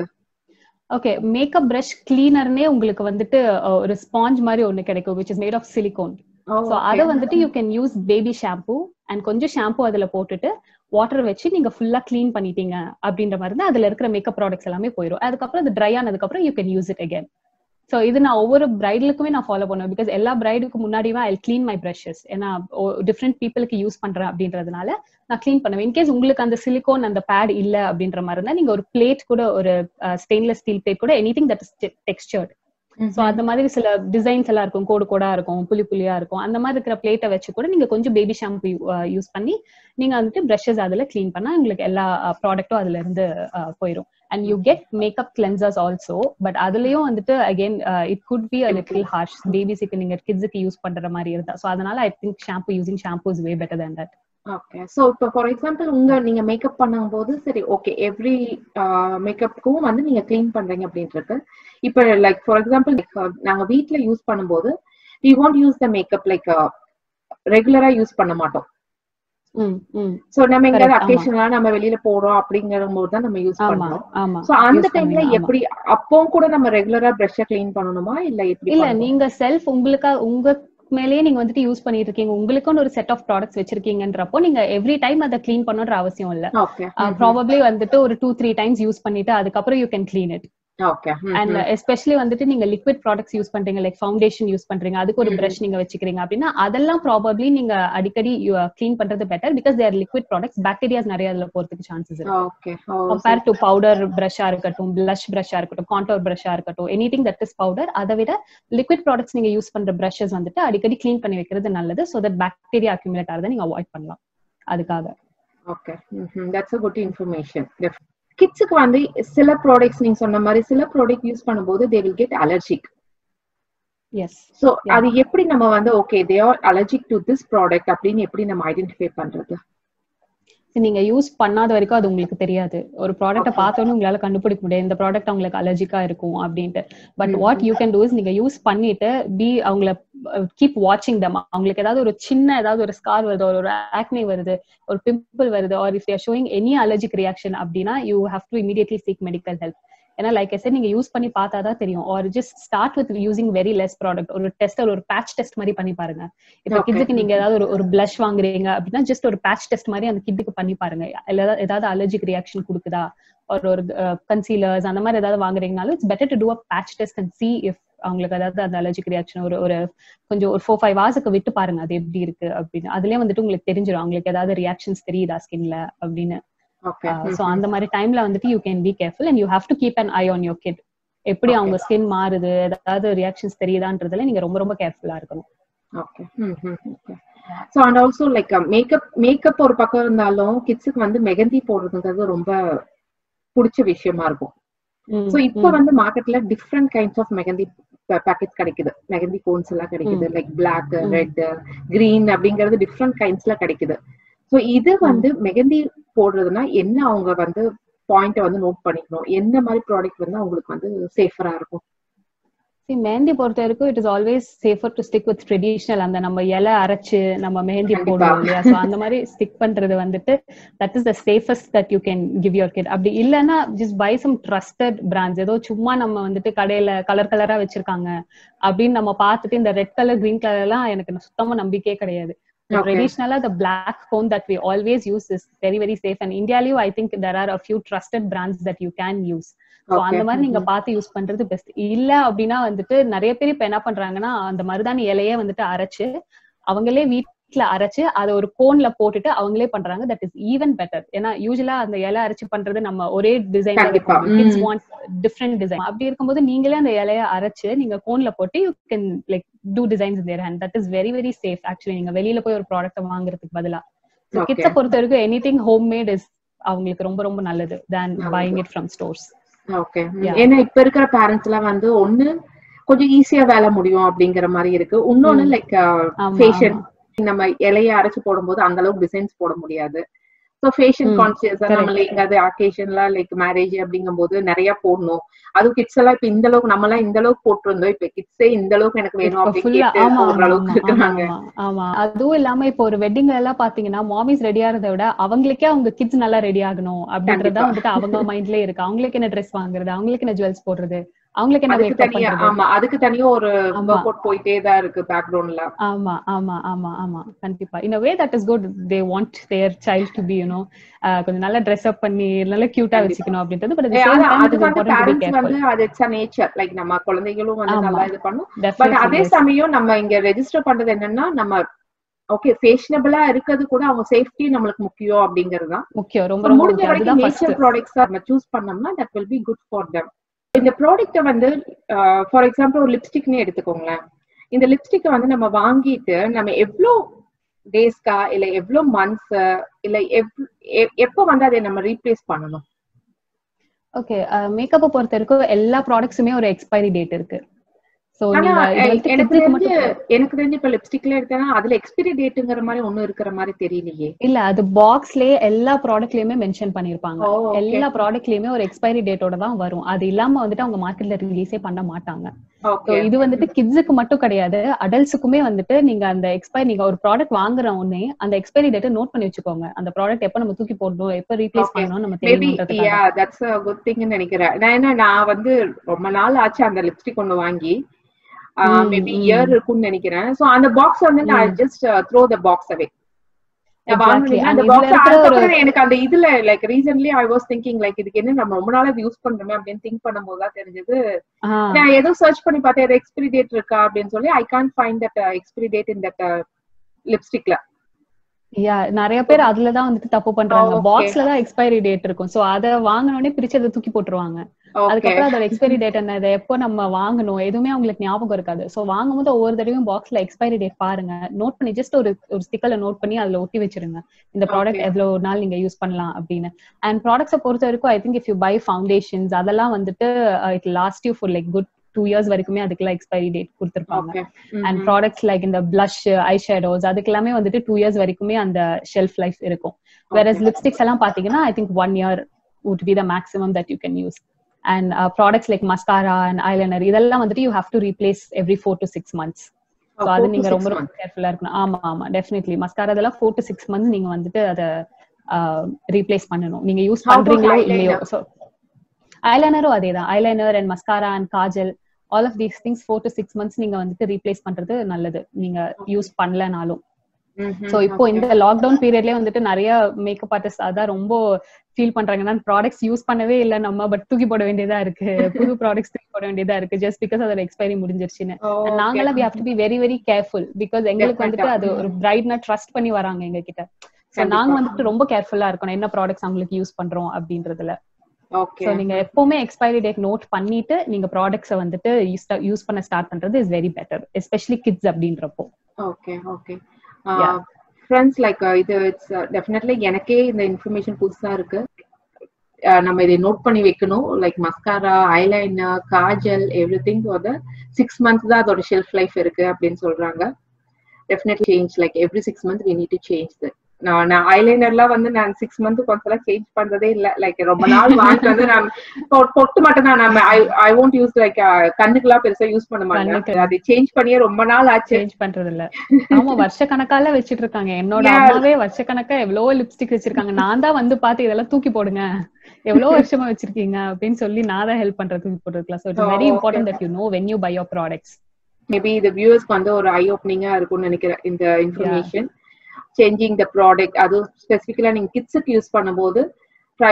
Speaker 2: ஓகே மேக்கப் பிரஷ் கிளீனர்னே உங்களுக்கு வந்துட்டு அஹ், ஒரு ஸ்பாஞ்ச் மாதிரி ஒன்னு கிடைக்கும் which is made of silicone so அத வந்துட்டு you can use baby shampoo and கொஞ்சம் ஷாம்பு அதுல போட்டுட்டு வாட்டர் வச்சு நீங்க ஃபுல்லா க்ளீன் பண்ணிட்டீங்க அப்படின்ற மாதிரி தான் அதுல இருக்கிற மேக்கப் ப்ராடக்ட்ஸ் எல்லாமே போயிடும் அதுக்கப்புறம் அது ட்ரை ஆனதுக்கு அப்புறம் you can use it again so இது நான் ஒவ்வொரு பிரைடலுக்குமே நான் ஃபாலோ பண்ணுவேன் பிகாஸ் எல்லா பிரைடுக்கு முன்னாடியுமே ஐ க்ளீன் மை ப்ரஷஸ் ஏன்னா டிஃப்ரெண்ட் பீப்புளுக்கு யூஸ் பண்றேன் அப்படின்றதுனால நான் க்ளீன் பண்ணுவேன் இன்கேஸ் உங்களுக்கு அந்த சிலிகோன் அந்த பேட் இல்ல அப்படின்ற மாதிரி இருந்தா நீங்க ஒரு பிளேட் கூட ஒரு ஸ்டெயின்லெஸ் ஸ்டீல் பிளேட் கூட anything that is textured so அந்த மாதிரி சில டிசைன்ஸ் எல்லாம் இருக்கும் கோடு கோடா இருக்கும் புளி புளியா இருக்கும் அந்த மாதிரி இருக்கிற பிளேட்டை வச்சு கூட நீங்க கொஞ்சம் பேபி ஷாம்பு யூஸ் பண்ணி நீங்க வந்துட்டு பிரஷஸ் அதுல க்ளீன் பண்ணா உங்களுக்கு எல்லா ப்ராடக்ட்டும் அதுல இருந்து அஹ், போயிடும் and you get makeup cleansers also but அதுலயும் வந்துட்டு again it could be a little harsh பேபிஸுக்கு நீங்க கிட்ஸுக்கு யூஸ் பண்ற மாதிரி இருந்தா சோ அதனால I think shampoo using shampoo is way better than that
Speaker 1: okay so இப்போ ஃபார் எக்ஸாம்பிள் உங்க நீங்க மேக்கப் பண்ணும்போது சரி ஓகே எவ்ரி மேக்கப்புக்கும் வந்து நீங்க க்ளீன் பண்றீங்க அப்படின்றது இப்போ லைக் ஃபார் எக்ஸாம்பிள் நாங்க வீட்ல யூஸ் பண்ணும்போது we want use the makeup like ரெகுலரா யூஸ் பண்ண மாட்டோம்
Speaker 2: ம் ம்
Speaker 1: சோ நம்ம எங்கயாவது
Speaker 2: Correct, ஆமா.
Speaker 1: அக்கேஷனலா நம்ம வெளியில போறோம் அப்படிங்கிற போது தான் நம்ம யூஸ்
Speaker 2: ஆமா
Speaker 1: பண்றோம்
Speaker 2: ஆமா
Speaker 1: சோ அந்த
Speaker 2: use
Speaker 1: டைம்ல
Speaker 2: பண்ணுவீங்க, ஆமா.
Speaker 1: எப்படி அப்போ கூட நம்ம ரெகுலரா பிரஷ் க்ளீன் பண்ணணுமா இல்ல எப்படி
Speaker 2: இல்ல
Speaker 1: பண்ணணும்?
Speaker 2: நீங்க செல்ஃப் உங்களுக்கா உங்க மேலேயே நீங்க வந்துட்டு யூஸ் பண்ணிட்டு இருக்கீங்க உங்களுக்குன்னு ஒரு செட் ஆஃப் ப்ராடக்ட்ஸ் வச்சிருக்கீங்கன்றப்போ நீங்க எவ்ரி டைம் அதை க்ளீன் பண்ணணுன்ற அவசியம் இல்ல
Speaker 1: ஓகே
Speaker 2: ப்ராபப்ளி வந்துட்டு ஒரு டூ த்ரீ டைம்ஸ் யூஸ் பண்ணிட்டு அதுக்கப்புறம் you can clean it
Speaker 1: okay
Speaker 2: and especially வந்துட்டு நீங்க லிக்விட் ப்ராடக்ட்ஸ் யூஸ் பண்றீங்க லைக் ஃபவுண்டேஷன் யூஸ் பண்றீங்க அதுக்கு ஒரு
Speaker 1: Mhm.
Speaker 2: பிரஷ் நீங்க வச்சுக்கிறீங்க அப்படின்னா அதெல்லாம் ப்ராபப்ளி நீங்க அடிக்கடி க்ளீன் பண்றது better because there liquid products bacterias நிறைய அதுல போறதுக்கு சான்சஸ் இருக்கு
Speaker 1: ஓகே
Speaker 2: கம்பேர் டு பவுடர் பிரஷா இருக்கட்டும் பிளஷ் பிரஷா இருக்கட்டும் கான்டோர் பிரஷா இருக்கட்டும் anything that is powder அதை விட லிக்விட் ப்ராடக்ட்ஸ் நீங்க யூஸ் பண்ற பிரஷஸ் வந்துட்டு அடிக்கடி க்ளீன் பண்ணி வைக்கிறது நல்லது சோ தட் பாக்டீரியா அக்யூமுலேட் ஆகிறத நீங்க அவாய்ட் பண்ணலாம் அதுக்காக
Speaker 1: okay that's a good information கிட்ஸுக்கு வந்து சில ப்ராடக்ட்ஸ் நீங்க சொன்ன மாதிரி சில ப்ராடக்ட் யூஸ் பண்ணும்போது they will get allergic
Speaker 2: yes
Speaker 1: so
Speaker 2: Yeah.
Speaker 1: அது எப்படி நம்ம வந்து okay they are allergic to this product அப்படின்னு எப்படி நம்ம ஐடென்டிஃபை பண்றது
Speaker 2: நீங்க யூஸ் பண்ணாத வரைக்கும் அது உங்களுக்கு தெரியாது ஒரு ப்ராடக்ட்டை
Speaker 1: Okay.
Speaker 2: பார்த்தோன்னே உங்களால கண்டுபிடிக்க முடியாது இந்த ப்ராடக்ட் அவங்களுக்கு அலர்ஜிக்கா இருக்கும் அப்படின்ட்டு but
Speaker 1: hmm,
Speaker 2: what
Speaker 1: hmm.
Speaker 2: You can do is நீங்க யூஸ் பண்ணிட்டு பி அவங்கள கீப் வாட்சிங் தம் அவங்களுக்கு ஏதாவது ஒரு சின்ன ஏதாவது ஒரு ஸ்கார் வருது ஒரு ஆக்னி வருது ஒரு பிம்பிள் வருது or if you showing any allergic reaction அப்படின்னா you have to immediately seek medical help ஏன்னா லைக் எஸ் நீங்க யூஸ் பண்ணி பார்த்தா தான் தெரியும் or just start with using very less product ஒரு டெஸ்ட் ஒரு பேட்ச் டெஸ்ட் மாதிரி பண்ணி பாருங்க இப்ப
Speaker 1: Okay.
Speaker 2: கிட்ஸுக்கு நீங்க ஏதாவது ஒரு ஒரு பிளஷ் வாங்குறீங்க அப்படின்னா ஜஸ்ட் ஒரு பேட்ச் டெஸ்ட் மாதிரி அந்த கிட்டுக்கு பண்ணி பாருங்க இல்ல ஏதாவது- ஏதாவது அலர்ஜிக் ரியாக்ஷன் கொடுக்குதா ஒரு ஒரு கன்சீலர்ஸ் அந்த மாதிரி ஏதாவது வாங்குறீங்கனாலும் it's better to do a patch test and see if அவங்களுக்கு அதாவது அந்த அலர்ஜிக் ரியாக்ஷன் ஒரு ஒரு கொஞ்சம் ஒரு ஃபோர் ஃபைவ் ஹவர்ஸுக்கு விட்டு பாருங்க அது எப்படி இருக்கு அப்படின்னு அதுலயே வந்துட்டு உங்களுக்கு தெரிஞ்சிடும் அவங்களுக்கு ஏதாவது ரியாக்ஷன்ஸ் தெரியுதா ஸ்கின்ல அப்படின்னு
Speaker 1: ஓகே
Speaker 2: சோ அந்த மாதிரி டைம்ல வந்துட்டு you can be careful and you have to keep an eye on your kid எப்படி
Speaker 1: Okay.
Speaker 2: அவங்க ஸ்கின் மாறுது ஏதாவது ரியாக்ஷன்ஸ் தெரியுதான்றதுல நீங்க ரொம்ப ரொம்ப கேர்ஃபுல்லா இருக்கணும்
Speaker 1: okay okay so and also like makeup makeup ஒரு பக்கம் இருந்தாலும் கிட்ஸுக்கு வந்து மெகந்தி போடுறதுங்கிறது ரொம்ப பிடிச்ச விஷயமா இருக்கும்
Speaker 2: ம்,
Speaker 1: ஸோ இப்போ
Speaker 2: ம்.
Speaker 1: வந்து மார்க்கெட்ல different kinds of mehndi packets கிடைக்குது மெகந்தி கோன்ஸ் எல்லாம் கிடைக்குது like black
Speaker 2: hmm.
Speaker 1: Red green அப்படிங்கிறது டிஃப்ரெண்ட் கைண்ட்ஸ்ல கிடைக்குது ஸோ இது வந்து மெகந்தி போடுறதுன்னா என்ன அவங்க வந்து பாயிண்ட வந்து நோட் பண்ணிக்கணும் என்ன மாதிரி ப்ராடக்ட் வந்து அவங்களுக்கு வந்து சேஃபரா இருக்கும்
Speaker 2: See, மெஹந்தி பொறுத்த வரைக்கும் it is always safer to stick with traditional அந்த நம்ம இலை அரைச்சு நம்ம மெஹந்தி
Speaker 1: கண்டிப்பா.
Speaker 2: போடுவோம் இல்லையா சோ அந்த மாதிரி ஸ்டிக் பண்றது வந்துட்டு that is the safest that you can give your kid அப்படி இல்லைன்னா just buy some trusted brands ஏதோ சும்மா நம்ம வந்துட்டு கடையில கலர் கலரா வச்சிருக்காங்க அப்படின்னு நம்ம பார்த்துட்டு இந்த ரெட் கலர் கிரீன் கலர் எல்லாம் எனக்கு சுத்தமா நம்பிக்கையே கிடையாது
Speaker 1: Okay.
Speaker 2: ட்ரெடிஷ்னலா the black cone that we always use is very very safe and இந்தியாலயும் i think there are a few trusted brands that you can use So
Speaker 1: Okay.
Speaker 2: அந்த மாதிரி நீங்க
Speaker 1: Mhm.
Speaker 2: பார்த்து use பண்றது பெஸ்ட் இல்ல அப்படின்னா வந்துட்டு நிறைய பேர் இப்ப என்ன பண்றாங்கன்னா அந்த மருதாணி இலையே வந்துட்டு அரைச்சு அவங்களே வீட்ல அரைச்சு அதை ஒரு கோன்ல போட்டுட்டு அவங்களே பண்றாங்க தட் இஸ் ஈவன் பெட்டர் ஏன்னா யூஸ்வலா அந்த இலை அரைச்சு பண்றது நம்ம ஒரே டிசைன்
Speaker 1: கண்டிப்பா.
Speaker 2: கிட்ஸ்
Speaker 1: ம்.
Speaker 2: வாண்ட் டிஃப்ரெண்ட் டிசைன் அப்படி இருக்கும்போது நீங்களே அந்த இலைய அரைச்சு நீங்க கோன்ல போட்டு you can like do designs their hand that is very very safe actually நீங்க வெளியில போய் ஒரு ப்ராடக்ட் வாங்குறதுக்கு பதிலா
Speaker 1: Okay.
Speaker 2: கிட்ஸ பொறுத்த வரைக்கும் anything homemade is அவங்களுக்கு ரொம்ப ரொம்ப நல்லது தேன்
Speaker 1: நல்லது.
Speaker 2: Buying it from stores
Speaker 1: okay
Speaker 2: Yeah.
Speaker 1: ஏன்னா இப்ப இருக்கிற பேரண்ட்ஸ் எல்லாம் வந்து ஒண்ணு கொஞ்சம் ஈஸியா வேலை முடியும் அப்படிங்கிற மாதிரி இருக்கு இன்னொன்னு
Speaker 2: ம்.
Speaker 1: லைக்
Speaker 2: ஆமா,
Speaker 1: ஃபேஷன் நம்ம இலைய அரைச்சு போடும்போது அந்த அளவுக்கு டிசைன்ஸ் போட முடியாது so fashion
Speaker 2: hmm,
Speaker 1: conscious
Speaker 2: correct.
Speaker 1: நம்ம எங்காவது அக்கேஷன்ல லைக் மேரேஜ் அப்படிங்கும்போது நிறைய போடணும் அதுவும் கிட்ஸ் எல்லாம் இப்ப இந்த அளவுக்கு நம்ம எல்லாம் இந்த அளவுக்கு போட்டிருந்தோம் இப்ப கிட்ஸே இந்த அளவுக்கு எனக்கு வேணும்
Speaker 2: இப்ப
Speaker 1: அப்படின்னு
Speaker 2: full-ஆ-
Speaker 1: கேட்டு
Speaker 2: ஆமா,
Speaker 1: போடுற
Speaker 2: ஆமா,
Speaker 1: அளவுக்கு
Speaker 2: ஆமா,
Speaker 1: இருக்கிறாங்க
Speaker 2: ஆமா, ஆமா. அதுவும் இல்லாம இப்போ ஒரு வெட்டிங் எல்லாம் பாத்தீங்கன்னா மாமிஸ் ரெடி ஆகிறத விட அவங்களுக்கே அவங்க கிட்ஸ் நல்லா ரெடி ஆகணும் அப்படின்றதா
Speaker 1: கண்டிப்பா.
Speaker 2: வந்துட்டு அவங்க மைண்ட்லயே இருக்கு அவங்களுக்கு என்ன ட்ரெஸ் வாங்குறது அவங்களுக்கு என்ன ஜுவல்ஸ் போடுறது அவங்களுக்கு என்ன
Speaker 1: அதுக்கு
Speaker 2: மேக்கப்
Speaker 1: தனியா
Speaker 2: பண்றது
Speaker 1: ஆமா அதுக்கு தனியா ஒரு
Speaker 2: ஆமா.
Speaker 1: ஒர்க் அவுட் போயிட்டே தான் இருக்கு பேக்ரவுண்ட்ல
Speaker 2: ஆமா ஆமா ஆமா ஆமா கண்டிப்பா in way that is good they want their child to be you know கொஞ்சம் நல்லா ட்ரெஸ் அப் பண்ணி நல்லா கியூட்டா
Speaker 1: கண்டிப்பா.
Speaker 2: வச்சுக்கணும் அப்படின்றது பட்
Speaker 1: ஏ,
Speaker 2: சேம்
Speaker 1: ஆனா
Speaker 2: டைம்
Speaker 1: அது
Speaker 2: இட்
Speaker 1: வந்து
Speaker 2: இம்பார்ட்டன்ட் டு பி
Speaker 1: பேரண்ட்ஸ் வந்து
Speaker 2: கேர்ஃபுல்
Speaker 1: அது இட்ஸ் நேச்சர் லைக் நம்ம குழந்தைகளும் வந்து
Speaker 2: ஆமா.
Speaker 1: நல்லா இது பண்ணும் பட்
Speaker 2: டெஃபினெட்லி
Speaker 1: அதே சமயம் நம்ம இங்க ரெஜிஸ்டர் பண்றது என்னன்னா நம்ம ஓகே ஃபேஷனபிளா இருக்கிறது கூட அவங்க சேஃப்டி நம்மளுக்கு முக்கியம் அப்படிங்கிறது தான்
Speaker 2: முக்கியம் ரொம்ப
Speaker 1: So,
Speaker 2: ரொம்ப
Speaker 1: முடிஞ்ச
Speaker 2: முக்கியம்
Speaker 1: வரைக்கும்
Speaker 2: அதுதான் ஃபர்ஸ்ட்
Speaker 1: நேச்சர் ப்ராடக்ட்ஸ் நம்ம சூஸ் பண்ணோம்னா that will be good for them இந்த ப்ராடக்ட்டை வந்து ஃபார் எக்ஸாம்பிள் ஒரு லிப்ஸ்டிக்னே எடுத்துக்கோங்களேன் இந்த லிப்ஸ்டிக்கை வந்து நம்ம வாங்கிட்டு நம்ம எவ்வளோ டேஸ்க்கா இல்ல எவ்வளோ மந்த்ஸ் இல்ல எவ்- எ- எப்போ வந்து அதை நம்ம ரீப்ளேஸ் பண்ணணும்
Speaker 2: ஓகே மேக்கப்பை பொறுத்த வரைக்கும் எல்லா ப்ராடக்ட்ஸுமே ஒரு எக்ஸ்பைரி டேட் இருக்கு சோ
Speaker 1: ஆனா
Speaker 2: நீங்க இது
Speaker 1: எ-
Speaker 2: வந்து
Speaker 1: எனக்கு
Speaker 2: கிட்ஸுக்கு
Speaker 1: தெரிஞ்சு
Speaker 2: மட்டும்
Speaker 1: எனக்கு தெரிஞ்சு இப்ப லிப்ஸ்டிக்ல எடுத்தேன்னா அதுல எக்ஸ்பிரி டேட்டுங்கிற மாதிரி ஒண்ணும் இருக்கிற மாதிரி தெரியலையே
Speaker 2: இல்ல அது பாக்ஸ்லயே எல்லா ப்ராடக்ட்லயுமே மென்ஷன் பண்ணிருப்பாங்க
Speaker 1: ஓ, okay.
Speaker 2: எல்லா ப்ராடக்ட்லயுமே ஒரு எக்ஸ்பைரி டேட்டோட தான் வரும் அது இல்லாம வந்துட்டு அவங்க மார்க்கெட்ல ரிலீஸே பண்ண மாட்டாங்க So,
Speaker 1: ஓகே
Speaker 2: இது வந்துட்டு கிட்ஸுக்கு மட்டும் கிடையாது அடல்ட்ஸுக்குமே வந்துட்டு நீங்க அந்த எக்ஸ்பைரி நீங்க ஒரு ப்ராடக்ட் வாங்குற உடனே அந்த எக்ஸ்பைரி டேட்டை நோட் பண்ணி வச்சுக்கோங்க அந்த ப்ராடக்ட் எப்ப நம்ம தூக்கி போடணும் எப்ப ரீப்ளேஸ்
Speaker 1: Okay.
Speaker 2: பண்ணணும் நம்ம
Speaker 1: மேபி
Speaker 2: தெரியணுன்றதுக்காக
Speaker 1: யா தட்ஸ் அ குட் திங்னு நினைக்கிறேன் நான் என்ன நான் வந்து ரொம்ப நாள் ஆச்சு அந்த லிப்ஸ்டிக் ஒன்னு வாங்கி
Speaker 2: ம்,
Speaker 1: மேபி
Speaker 2: ம்.
Speaker 1: இயர் இருக்கும்னு நினைக்கிறேன் சோ அந்த பாக்ஸ் வந்து நான் just throw the box away நான்
Speaker 2: Exactly.
Speaker 1: வாங்குனீங்க
Speaker 2: And
Speaker 1: அந்த
Speaker 2: இதுல
Speaker 1: பாக்ஸ்
Speaker 2: இருக்கிற ஒரு-
Speaker 1: அதுக்கப்புறம் எனக்கு அந்த இதுல like recently I was thinking like இதுக்கு என்ன நம்ம ரொம்ப நாளா யூஸ் பண்றோமே அப்படின்னு திங்க் பண்ணும்போது தான் தெரிஞ்சது
Speaker 2: ஆஹ்
Speaker 1: நான் ஏதோ சர்ச் பண்ணி பார்த்தேன் ஏதோ எக்ஸ்பிரி டேட் இருக்கா அப்படின்னு சொல்லி I can find that expiry date in that லிப்ஸ்டிக்ல
Speaker 2: யா நிறைய பேர் அதுலதான் வந்துட்டு தப்பு பண்றாங்க
Speaker 1: Okay.
Speaker 2: பாக்ஸ்ல தான் எக்ஸ்பைரி டேட் இருக்கும் சோ அத வாங்கினோடனே பிரிச்சு அதை தூக்கி போட்டுருவாங்க
Speaker 1: ஓகே
Speaker 2: அதுக்கப்புறம் அதோட எக்ஸ்பைரி டேட் என்ன இதை எப்போ நம்ம வாங்கணும் எதுவுமே அவங்களுக்கு ஞாபகம் இருக்காது சோ வாங்கும்போது ஒவ்வொரு தடவையும் பாக்ஸ்ல எக்ஸ்பைரி டேட் பாருங்க நோட் பண்ணி ஜஸ்ட் ஒரு ஒரு ஸ்டிக்கர்ல நோட் பண்ணி அதுல ஒட்டி வச்சிருங்க இந்த ப்ராடக்ட்
Speaker 1: Okay.
Speaker 2: எவ்வளவு நாள் நீங்க யூஸ் பண்ணலாம் அப்படின்னு அண்ட் ப்ராடக்ட்ஸை பொறுத்த வரைக்கும் I think if you buy foundations அதெல்லாம் வந்துட்டு it last you for like good two years வரைக்குமே அதுக்கெல்லாம் எக்ஸ்பைரி டேட் கொடுத்துருப்பாங்க
Speaker 1: ஓகே
Speaker 2: அண்ட் ப்ராடக்ட்ஸ் லைக் இந்த பிளஷ் ஐ ஷேடோஸ் அதுக்கு எல்லாமே வந்துட்டு டூ இயர்ஸ் வரைக்குமே அந்த ஷெல்ஃப் லைஃப் இருக்கும் வேற லிப்ஸ்டிக்ஸ் எல்லாம் பாத்தீங்கன்னா I think one year would be the maximum that you can use and uh, products like mascara and eyeliner இதெல்லாம் வந்துட்டு you have to replace every four to six months so அது நீங்க ரொம்ப ரொம்ப கேர்ஃபுல்லா இருக்கணும் ஆமா ஆமா டெஃபினெட்லி மஸ்காரா இதெல்லாம் ஃபோர் டு சிக்ஸ் மந்த்ஸ் நீங்க வந்துட்டு அதை ரீப்ளேஸ் பண்ணணும் நீங்க யூஸ்
Speaker 1: How about
Speaker 2: பண்றீங்களோ
Speaker 1: eyeliner?
Speaker 2: இல்லையோ ஸோ ஐலைனரும் அதே தான் eyeliner and mascara and kajal all of these things four to six months நீங்க வந்துட்டு ரீப்ளேஸ் பண்றது நல்லது நீங்க யூஸ் பண்ணலனாலும் சோ இப்போ இந்த லாக்டவுன் பீரியட்லயே வந்துட்டு நிறைய மேக்கப் ஆர்டிஸ்ட் அதான் ரொம்ப ஃபீல் பண்றாங்கன்னா ப்ராடக்ட்ஸ் யூஸ் பண்ணவே இல்ல நம்ம பட் தூக்கி போட வேண்டியதா இருக்கு புது ப்ராடக்ட்ஸ் தூக்கி போட வேண்டியதா இருக்கு ஜஸ்ட் பிகாஸ் அதோட எக்ஸ்பைரி முடிஞ்சிருச்சுன்னு And நாங்கெல்லாம் we have to be very very careful because எங்களுக்கு வந்துட்டு அது ஒரு பிரைட்னா ட்ரஸ்ட் பண்ணி வராங்க எங்க கிட்ட சோ
Speaker 1: கண்டிப்பா.
Speaker 2: நாங்க வந்துட்டு ரொம்ப கேர்ஃபுல்லா இருக்கணும் என்ன ப்ராடக்ட்ஸ் அவங்களுக்கு யூஸ் பண்றோம் அப்படின்றதுல
Speaker 1: ஓகே
Speaker 2: சோ நீங்க எப்பவுமே எக்ஸ்பைரி டேட் நோட் பண்ணிட்டு நீங்க ப்ராடக்ட்ஸை வந்துட்டு யூஸ் பண்ண ஸ்டார்ட் பண்றது is very better especially kids அப்படின்றப்போ
Speaker 1: okay okay
Speaker 2: Yeah.
Speaker 1: Friends like இது இட்ஸ் டெஃபினெட்லி எனக்கே இந்த இன்ஃபர்மேஷன் புதுசா இருக்கு Uh, நம்ம இதை நோட் பண்ணி வைக்கணும் like mascara eyeliner kajal everything for six months தான் அதோட ஷெல்ஃப் லைஃப் இருக்கு அப்படின்னு சொல்றாங்க definitely change like every six month we need to change நான் நான் ஐலைனர்லாம் வந்து நான் சிக்ஸ் மந்த் கொஞ்சம் சேஞ்ச் பண்றதே இல்ல லைக் ரொம்ப நாள் வாங்கிட்டு வந்து நான் பொ- பொட்டு மட்டும் தான் நம்ம I I won't use like கண்ணுக்கெல்லாம் பெருசா யூஸ் பண்ண மாட்டேன்
Speaker 2: கண்ணுக்கு.
Speaker 1: அது சேஞ்ச் பண்ணியே ரொம்ப நாள் ஆச்சு
Speaker 2: சேஞ்ச் பண்றது இல்ல ஆமா வருஷ கணக்கால வச்சிட்டு இருக்காங்க என்னோட
Speaker 1: Yeah.
Speaker 2: அம்மாவே வருஷ கணக்கா எவ்வளவோ லிப்ஸ்டிக் வச்சிருக்காங்க நான் தான் வந்து பார்த்து இதெல்லாம் தூக்கி போடுங்க எவ்வளவு வருஷமா வச்சிருக்கீங்க அப்படின்னு சொல்லி நான் தான் ஹெல்ப் பண்றேன் தூக்கி போடுறதுல so it's
Speaker 1: Oh,
Speaker 2: very
Speaker 1: okay.
Speaker 2: Important that you know when you buy your products
Speaker 1: maybe இது வியூவர்ஸ்க்கு வந்து ஒரு ஐ ஓப்பனிங்கா இருக்கும்னு நினைக்கிறேன் இந்த இன்ஃபர்மேஷன் சேஞ்சிங் த ப்ராடக்ட் அது ஸ்பெசிஃபிக்கலா நீங்க கிட்ஸுக்கு யூஸ் பண்ணும்போது ட்ரை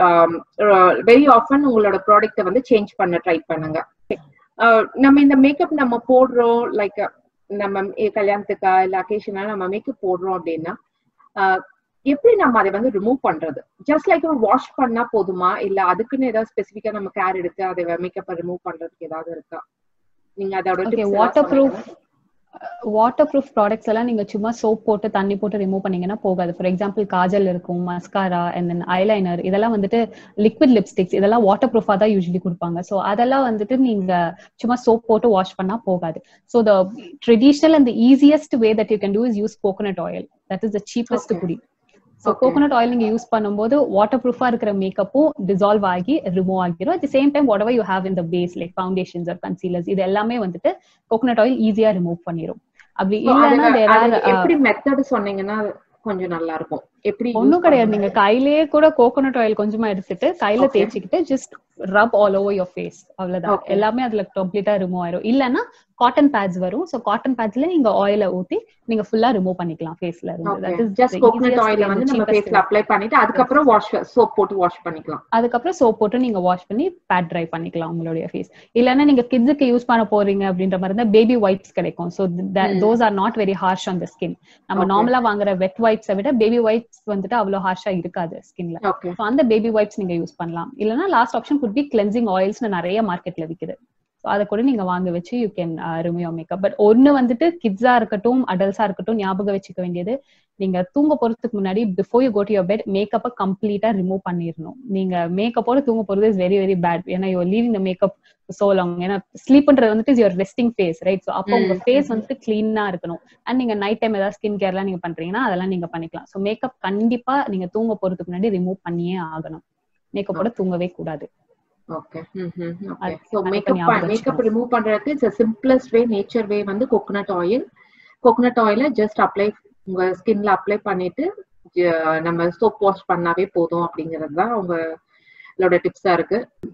Speaker 1: வெரி ஆஃபன் உங்களோட ப்ராடக்ட்டை வந்து சேஞ்ச் பண்ண ட்ரை பண்ணுங்க Uh, நம்ம இந்த மேக்கப் நம்ம போடுறோம் லைக் நம்ம எ- கல்யாணத்துக்கா இல்ல அக்கேஷனா நம்ம மேக்கப் போடுறோம் அப்படின்னா uh, எப்படி நம்ம அதை வந்து ரிமூவ் பண்றது ஜஸ்ட் லைக் வாஷ் பண்ணா போதுமா இல்ல அதுக்குன்னு ஏதாவது ஸ்பெசிஃபிக்கா நம்ம கேர் எடுத்து அதை மேக்கப்பை ரிமூவ் பண்றதுக்கு ஏதாவது இருக்கா நீங்க அதோட
Speaker 2: ஓகே
Speaker 1: tips
Speaker 2: வாட்டர்
Speaker 1: எல்லாம்
Speaker 2: ப்ரூஃப்
Speaker 1: சொல்லுங்க.
Speaker 2: வாட்டர் ப்ரூஃப் ப்ராடக்ட்ஸ் எல்லாம் நீங்க சும்மா சோப் போட்டு தண்ணி போட்டு ரிமூவ் பண்ணீங்கன்னா போகாது ஃபார் எக்ஸாம்பிள் காஜல் இருக்கும் மஸ்காரா அண்ட் தென் ஐலைனர் இதெல்லாம் வந்துட்டு லிக்விட் லிப்ஸ்டிக்ஸ் இதெல்லாம் வாட்டர் ப்ரூஃபா தான் யூஸ்வலி கொடுப்பாங்க ஸோ அதெல்லாம் வந்துட்டு நீங்க சும்மா சோப் போட்டு வாஷ் பண்ணா போகாது so the traditional and easiest way that you can do is use coconut oil that is the cheapest
Speaker 1: Okay.
Speaker 2: குடி ஸோ
Speaker 1: Okay.
Speaker 2: கோகனட் ஆயில் நீங்க யூஸ் பண்ணும்போது வாட்டர் ப்ரூஃபா இருக்கிற மேக்கப்பும் டிசால்வ் ஆகி ரிமூவ் ஆகிரும் at the same time whatever you have in the face like foundations or concealers இது எல்லாமே வந்துட்டு கோகனட் ஆயில் ஈஸியா ரிமூவ் பண்ணிரும் அப்படி
Speaker 1: So,
Speaker 2: இல்லைன்னா
Speaker 1: அதுல-
Speaker 2: there
Speaker 1: அதுல
Speaker 2: are, uh,
Speaker 1: எப்படி மெத்தட் சொன்னீங்கன்னா கொஞ்சம் நல்லா இருக்கும் எப்படி
Speaker 2: ஒண்ணும்
Speaker 1: use
Speaker 2: கிடையாது
Speaker 1: பண்ணணும்?
Speaker 2: நீங்க கையிலேயே கூட கோகோனட் ஆயில் கொஞ்சமா எடுத்துட்டு கையில
Speaker 1: Okay.
Speaker 2: தேய்ச்சிக்கிட்டு just rub all over your face அவ்வளவுதான்
Speaker 1: Okay.
Speaker 2: எல்லாமே அதுல கம்ப்ளீட்டா ரிமூவ் ஆயிரும் இல்லன்னா காட்டன் பேட்ஸ் வரும் சோ காட்டன் பேட்ஸ்ல நீங்க ஆயில ஊத்தி நீங்க ஃபுல்லா ரிமூவ் பண்ணிக்கலாம் ஃபேஸ்ல இருந்து
Speaker 1: Okay.
Speaker 2: That is
Speaker 1: Just coconut oil வந்து நம்ம ஃபேஸ்ல அப்ளை பண்ணிட்டு அதுக்கப்புறம் வாஷ் சோப் போட்டு வாஷ் பண்ணிக்கலாம்
Speaker 2: அதுக்கப்புறம் சோப் போட்டு நீங்க வாஷ் பண்ணி பேட் ட்ரை பண்ணிக்கலாம் உங்களுடைய ஃபேஸ் இல்லன்னா நீங்க கிட்ஸுக்கு யூஸ் பண்ண போறீங்க அப்படின்ற மாதிரி இருந்தா பேபி வைப்ஸ் கிடைக்கும் so those are not very harsh on the skin நம்ம
Speaker 1: Okay.
Speaker 2: நார்மலா வாங்குற வெட் வைப்ஸை விட பேபி வைப்ஸ் வந்துட்டு அவ்வளவு ஹார்ஷா இருக்காது ஸ்கின்ல
Speaker 1: ஓகே
Speaker 2: ஸோ அந்த பேபி வைப்ஸ் நீங்க யூஸ் பண்ணலாம் இல்லைன்னா last option could be cleansing ஆயில்ஸ்னு நிறைய மார்க்கெட்ல விக்குது ஸோ அதை கூட நீங்க வாங்க வச்சு you can remove makeup but ஒன்னு வந்துட்டு கிட்ஸா இருக்கட்டும் அடல்ட்ஸா இருக்கட்டும் ஞாபகம் வச்சுக்க வேண்டியது நீங்க தூங்க போறதுக்கு முன்னாடி before you go to your bed மேக்கப்பை கம்ப்ளீட்டா ரிமூவ் பண்ணிடணும் நீங்க மேக்கப்போட தூங்க போறது இஸ் வெரி வெரி பேட் ஏன்னா you leaving the makeup so long ஏன்னா ஸ்லீப்ன்றது வந்துட்டு your resting face right so அப்போ உங்க
Speaker 1: ம்,
Speaker 2: ஃபேஸ்
Speaker 1: ம்.
Speaker 2: வந்துட்டு கிளீனா இருக்கணும் அண்ட் நீங்க நைட் டைம் ஏதாவது ஸ்கின் கேர்லாம் நீங்க பண்றீங்கன்னா அதெல்லாம் நீங்க பண்ணிக்கலாம் ஸோ மேக்கப் கண்டிப்பா நீங்க தூங்க போறதுக்கு முன்னாடி ரிமூவ் பண்ணியே ஆகணும் மேக்கப்போட தூங்கவே கூடாது
Speaker 1: ஓகே ஓகே
Speaker 2: அது
Speaker 1: சோ
Speaker 2: கண்டிப்பா
Speaker 1: மேக்கப்
Speaker 2: ஞாபகம்
Speaker 1: மேக்கப்
Speaker 2: வச்சுக்கணும்.
Speaker 1: ரிமூவ் பண்றதுக்கு it's simplest way nature way வந்து கோகனட் ஆயில் கோகனட் ஆயில ஜஸ்ட் அப்ளை உங்க ஸ்கின்ல அப்ளை பண்ணிட்டு ஜ- நம்ம சோப் வாஷ் பண்ணாவே போதும் அப்படிங்கிறது தான் உங்களோட டிப்ஸா இருக்கு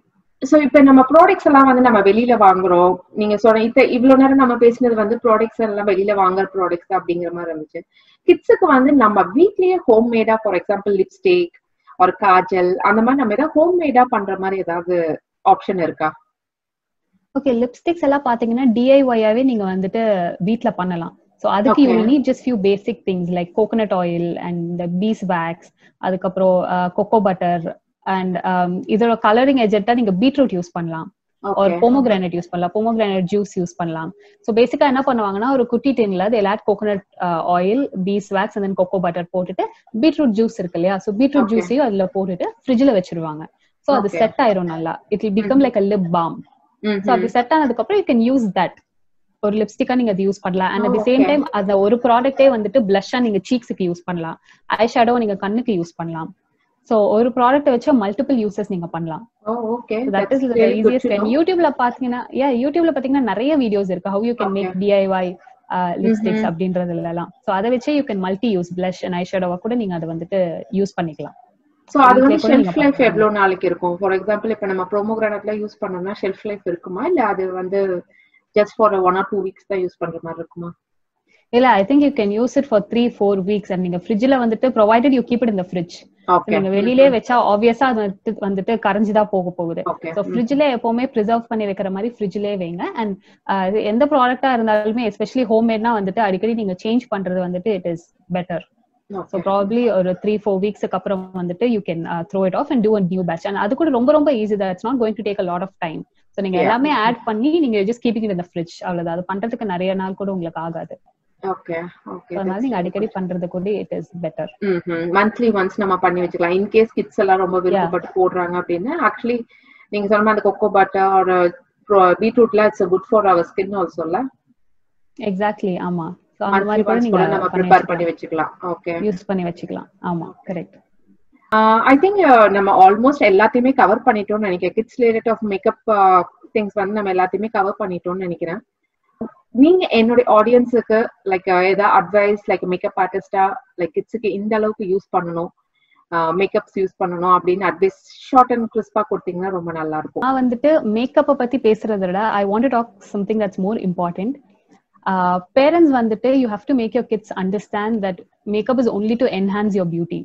Speaker 1: சோ இப்ப நம்ம ப்ராடக்ட்ஸ் எல்லாம் வந்து நம்ம வெளியில வாங்குறோம் நீங்க சொன்ன இப்ப இவ்வளவு நேரம் நம்ம பேசினது வந்து ப்ராடக்ட்ஸ் எல்லாம் வெளியில வாங்குற ப்ராடக்ட்ஸ் அப்படிங்கிற மாதிரி இருந்துச்சு கிட்ஸுக்கு வந்து நம்ம வீட்லயே ஹோம் மேடா ஃபார் எக்ஸாம்பிள் லிப்ஸ்டிக் ஒரு காஜல் அந்த மாதிரி நம்ம ஏதாவது ஹோம் மேடா பண்ற மாதிரி ஏதாவது ஆப்ஷன் இருக்கா
Speaker 2: ஓகே லிப்ஸ்டிக்ஸ் எல்லாம் பாத்தீங்கன்னா டிஐஒயாவே நீங்க வந்துட்டு வீட்ல பண்ணலாம் சோ அதுக்கு you
Speaker 1: Okay.
Speaker 2: Need just few basic things like coconut oil and beeswax அதுக்கப்புறம் கொக்கோ பட்டர் அண்ட் இதோட கலரிங் ஏஜென்ட்டா நீங்க பீட்ரூட் யூஸ் பண்ணலாம் ஒரு
Speaker 1: Okay.
Speaker 2: போமோகிரானட் யூஸ் பண்ணலாம் போமோகிரானட் ஜூஸ் யூஸ் பண்ணலாம் சோ பேசிக்கா என்ன பண்ணுவாங்கன்னா ஒரு குட்டி டின்ல அது எல்லாட் coconut oil beeswax and then cocoa butter போட்டுட்டு பீட்ரூட் ஜூஸ் இருக்கு இல்லையா சோ பீட்ரூட்
Speaker 1: Okay.
Speaker 2: ஜூஸையும் அதுல போட்டுட்டு ஃப்ரிட்ஜ்ல வச்சிருவாங்க சோ அது
Speaker 1: Okay.
Speaker 2: செட் ஆயிரும் நல்லா it will become
Speaker 1: Mhm.
Speaker 2: Like a lip balm so அது செட் ஆனதுக்கு அப்புறம் யூ கேன் யூஸ் தட் ஒரு லிப்ஸ்டிக்கா நீங்க அது யூஸ் பண்ணலாம் and at the
Speaker 1: Oh,
Speaker 2: same
Speaker 1: okay.
Speaker 2: Time அந்த ஒரு ப்ராடக்ட்டே வந்துட்டு பிளஷ்ஷா நீங்க சீக்ஸுக்கு யூஸ் பண்ணலாம் ஐ ஷேடோ நீங்க கண்ணுக்கு யூஸ் பண்ணலாம் சோ ஒரு ப்ராடக்ட் வச்சு மல்டிபிள் யூசஸ் நீங்க பண்ணலாம்
Speaker 1: oh okay
Speaker 2: that is easiest time யூடியூப்ல பாத்தீங்கன்னா யா யூடியூப்ல பாத்தீங்கன்னா நிறைய வீடியோஸ் இருக்கு how you can make
Speaker 1: Okay.
Speaker 2: DIY lipsticks
Speaker 1: Mhm.
Speaker 2: அப்படின்றதுல எல்லாம் சோ அதை வச்சே you can multi use blush and eye ஷேடோவா கூட நீங்க அதை வந்துட்டு யூஸ் பண்ணிக்கலாம்
Speaker 1: சோ அது வந்து
Speaker 2: வீட்லயே கூட நீங்க
Speaker 1: ஷெல்ஃப் லைஃப்
Speaker 2: பண்ணலாம்.
Speaker 1: எவ்வளவு நாளைக்கு இருக்கும் ஃபார் எக்ஸாம்பிள் இப்ப நம்ம ப்ரோமோகிரானட்ல யூஸ் பண்ணோம்னா ஷெல்ஃப் லைஃப் இருக்குமா இல்ல அது வந்து just for one or two weeks தான் யூஸ் பண்ற மாதிரி இருக்குமா
Speaker 2: இல்ல I think you can use it for three four weeks and நீங்க ஃப்ரிட்ஜ்ல வந்துட்டு ப்ரொவைடட் யூ கீப் இட் இந்த ஃப்ரிட்ஜ்
Speaker 1: ஓகே
Speaker 2: நீங்க வெளியிலே வச்சா ஆப்வியஸா அது வந்துட்டு வந்துட்டு கரைஞ்சுதான் போக போகுது
Speaker 1: ஓகே
Speaker 2: ஸோ ஃப்ரிட்ஜ்ல எப்பவுமே ப்ரிசர்வ் பண்ணி வைக்கிற மாதிரி ஃப்ரிட்ஜ்லயே வைங்க அண்ட் எந்த ப்ராடக்டா இருந்தாலுமே எஸ்பெஷலி ஹோம் மேட்னா வந்துட்டு அடிக்கடி நீங்க சேஞ்ச் பண்றது வந்துட்டு it is better so probably ஒரு த்ரீ ஃபோர் வீக்ஸ்க்கு அப்புறம் வந்துட்டு you can throw it off and do a new batch and அது கூட ரொம்ப ரொம்ப ஈஸி தான் it's not going to take a lot of time so நீங்க
Speaker 1: Yeah.
Speaker 2: எல்லாமே ஆட் பண்ணி நீங்க ஜஸ்ட் கீப்பிங் இந்த ஃப்ரிட்ஜ் அவ்வளவுதான் அது பண்றதுக்கு நிறைய நாள் கூட உங்களுக்கு ஆகாது
Speaker 1: ஓகே ஓகே
Speaker 2: So அதனால நீங்க அடிக்கடி பண்றது கூட it is better
Speaker 1: monthly once நம்ம பண்ணி வச்சுக்கலாம் இன் கேஸ் கிட்ஸ் எல்லாம் ரொம்ப விருப்பப்பட்டு போடுறாங்க அப்படின்னா ஆக்சுவலி நீங்க சொன்ன மாதிரி அந்த கொக்கோ பட்டர் ஒரு பீட்ரூட்ல it's good for our skin ஆல்சோல
Speaker 2: எக்ஸாக்ட்லி ஆமா ஸோ அந்த
Speaker 1: மந்த்லி
Speaker 2: மாதிரி கூட
Speaker 1: ஒன்ஸ்
Speaker 2: நீங்க
Speaker 1: கூட நம்ம ப்ரிப்பேர் பண்ணி வச்சுக்கலாம் ஓகே
Speaker 2: யூஸ் பண்ணி வச்சுக்கலாம் ஆமா கரெக்ட்
Speaker 1: ஐ திங்க் நம்ம ஆல்மோஸ்ட் எல்லாத்தையுமே கவர் பண்ணிட்டோம்னு நினைக்கிறேன் kids relate of makeup things வந்து நம்ம எல்லாத்தையுமே கவர் பண்ணிட்டோம்னு நினைக்கிறேன் நீங்க என்னுடைய ஆடியன்ஸுக்கு லைக் ஏதாவது அட்வைஸ் லைக் மேக்கப் ஆர்டிஸ்டா லைக் கிட்ஸுக்கு இந்த அளவுக்கு யூஸ் பண்ணணும் மேக்கப்ஸ் யூஸ் பண்ணணும் அப்படின்னு அட்வைஸ் ஷார்ட் அண்ட் கிறிஸ்பா கொடுத்தீங்கன்னா ரொம்ப நல்லா இருக்கும்
Speaker 2: நான் வந்துட்டு மேக்கப்பை பத்தி பேசுறத விட I want talk something that's more important parents வந்துட்டு you have to make your kids understand that makeup is only to enhance your beauty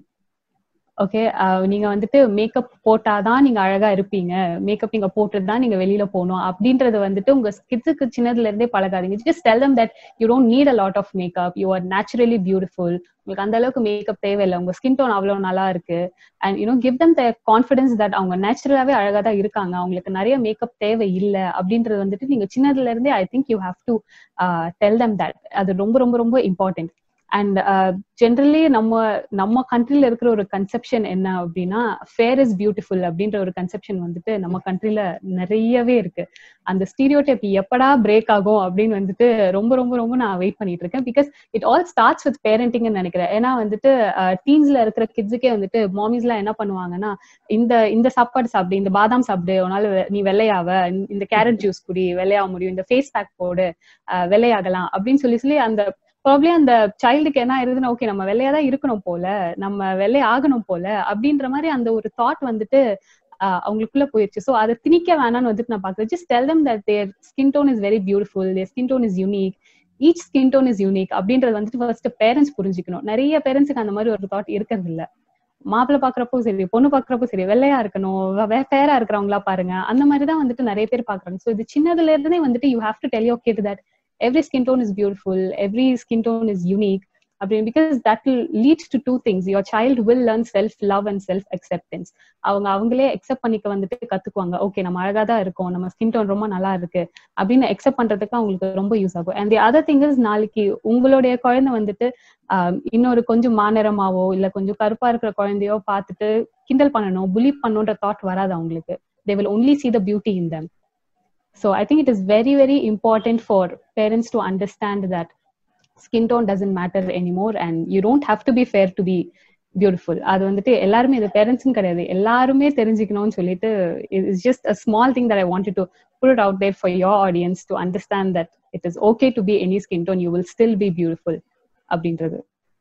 Speaker 2: okay நீங்க வந்துட்டு மேக்கப் போட்டாதான் நீங்க அழகா இருப்பீங்க மேக்கப் நீங்க போட்டுட்டு தான் நீங்க வெளியில போகணும் அப்படின்றது வந்துட்டு உங்க கிட்ஸுக்கு சின்னதுல இருந்தே பழகாதீங்க just tell them that you don't need a lot of makeup you are naturally beautiful உங்களுக்கு அந்த அளவுக்கு மேக்கப் தேவையில்லை உங்க ஸ்கின் டோன் அவ்வளவு நல்லா இருக்கு and you know give them the confidence that அவங்க நேச்சுரலாவே அழகா தான் இருக்காங்க அவங்களுக்கு நிறைய மேக்கப் தேவை இல்லை அப்படின்றது வந்துட்டு நீங்க சின்னதுல இருந்தே I think you have to tell them that அது ரொம்ப ரொம்ப ரொம்ப இம்பார்ட்டன்ட் அண்ட் ஜென்ரலி நம்ம நம்ம கண்ட்ரில இருக்கிற ஒரு கன்செப்ஷன் என்ன அப்படின்னா ஃபேர் இஸ் பியூட்டிஃபுல் அப்படின்ற ஒரு கன்செப்ஷன் வந்துட்டு நம்ம கண்ட்ரில நிறையவே இருக்கு அந்த ஸ்டீரியோ டைப் எப்படா பிரேக் ஆகும் அப்படின்னு வந்துட்டு ரொம்ப ரொம்ப ரொம்ப நான் வெயிட் பண்ணிட்டு இருக்கேன் because it all starts with பேரண்டிங்னு நினைக்கிறேன் ஏன்னா வந்துட்டு டீன்ஸ்ல இருக்கிற கிட்ஸுக்கே வந்துட்டு மாமிஸ் எல்லாம் என்ன பண்ணுவாங்கன்னா இந்த இந்த சாப்பாடு சாப்பிடு இந்த பாதாம் சாப்பிடு உன்னால நீ வெள்ளையாவ இந்த கேரட் ஜூஸ் குடி வெள்ளையாக முடியும் இந்த ஃபேஸ் பேக் போடு வெள்ளையாகலாம் அப்படின்னு சொல்லி சொல்லி அந்த ப்ராப்ளி அந்த சைல்டுக்கு என்ன ஆயிருதுன்னா ஓகே நம்ம வெள்ளையா தான் இருக்கணும் போல நம்ம வெள்ளை ஆகணும் போல அப்படின்ற மாதிரி அந்த ஒரு தாட் வந்துட்டு அவங்களுக்குள்ள போயிருச்சு ஸோ அதை திணிக்க வேணாம்னு வந்துட்டு நான் பாக்குறேன் just tell them that their skin tone is very beautiful their skin tone is unique each skin tone is unique அப்படின்றது வந்துட்டு ஃபர்ஸ்ட் பேரண்ட்ஸ் புரிஞ்சுக்கணும் நிறைய பேரண்ட்ஸுக்கு அந்த மாதிரி ஒரு தாட் இருக்கிறது இல்ல மாப்பிள்ள பாக்குறப்போ சரி பொண்ணு பாக்குறப்போ சரி வெள்ளையா இருக்கணும் ஃபேரா இருக்கிறவங்களா பாருங்க அந்த மாதிரி தான் வந்துட்டு நிறைய பேர் பாக்குறாங்க ஸோ இது சின்னதுல இருந்தே வந்துட்டு you have to tell your kid that every skin tone is beautiful every skin tone is unique அப்படின்னு because that will lead to two things your child will learn self love and self acceptance அவங்க அவங்களே accept பண்ணிக்க வந்துட்டு கத்துக்குவாங்க okay நம்ம அழகா தான் இருக்கோம் நம்ம ஸ்கின் டோன் ரொம்ப நல்லா இருக்கு அப்படின்னு அக்செப்ட் பண்றதுக்கு அவங்களுக்கு ரொம்ப யூஸ் ஆகும் and the other thing is நாளைக்கு உங்களுடைய குழந்தை வந்துட்டு இன்னொரு கொஞ்சம் மாநிறமாவோ இல்ல கொஞ்சம் கருப்பா இருக்கிற குழந்தையோ பார்த்துட்டு கிண்டல் பண்ணணும் புலி பண்ணணுன்ற தாட் வராது அவங்களுக்கு they will only see the beauty in them So I think it is very, very important for parents to understand that skin tone doesn't matter anymore and you don't have to be fair to be beautiful அது வந்துட்டு எல்லாருமே இது பேரண்ட்ஸும் கிடையாது எல்லாருமே தெரிஞ்சுக்கணும்னு சொல்லிட்டு it's just a small thing that I want to put it out there for your audience to understand that it is okay to be any skin tone you will still be beautiful அப்படின்றது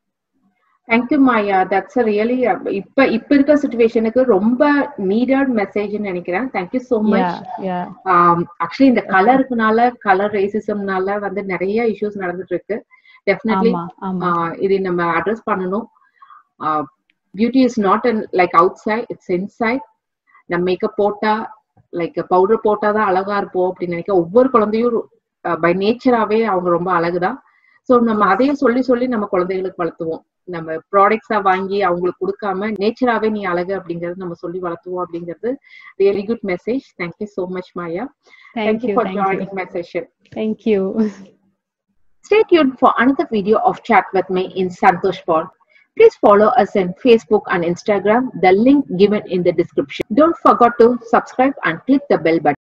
Speaker 1: thank you Maya that's really இப்ப இப்ப இருக்க சுச்சுவேஷனுக்கு ரொம்ப needed message நினைக்கிறேன் thank you so much actually இந்த கலருக்குனால colour ரேசிசம்னால வந்து நிறைய இஷ்யூஸ் நடந்துட்டு இருக்கு டெஃபினெட்லி இது நம்ம அட்ரஸ் பண்ணணும் beauty is not and like outside it's inside நம்ம மேக்கப் போட்டா லைக் பவுடர் போட்டாதான் அழகா இருப்போம் அப்படின்னு நினைக்க ஒவ்வொரு குழந்தையும் பை நேச்சராவே அவங்க ரொம்ப அழகுதான் ஸோ நம்ம அதையும் சொல்லி சொல்லி நம்ம குழந்தைகளுக்கு வளர்த்துவோம் நம்ம ப்ராடக்ட்ஸா வாங்கி அவங்களுக்கு கொடுக்காம நேச்சராவே நீ அழகு அப்படிங்கறது நம்ம சொல்லி வளர்த்துவோம் அப்படிங்கிறது really good message thank you so much Maya thank you for joining my session
Speaker 2: thank you
Speaker 1: Stay tuned for another video of Chat with me in Santosh Paul. Please follow us on Facebook and Instagram, the link given in the description. Don't forget to subscribe and click the bell button.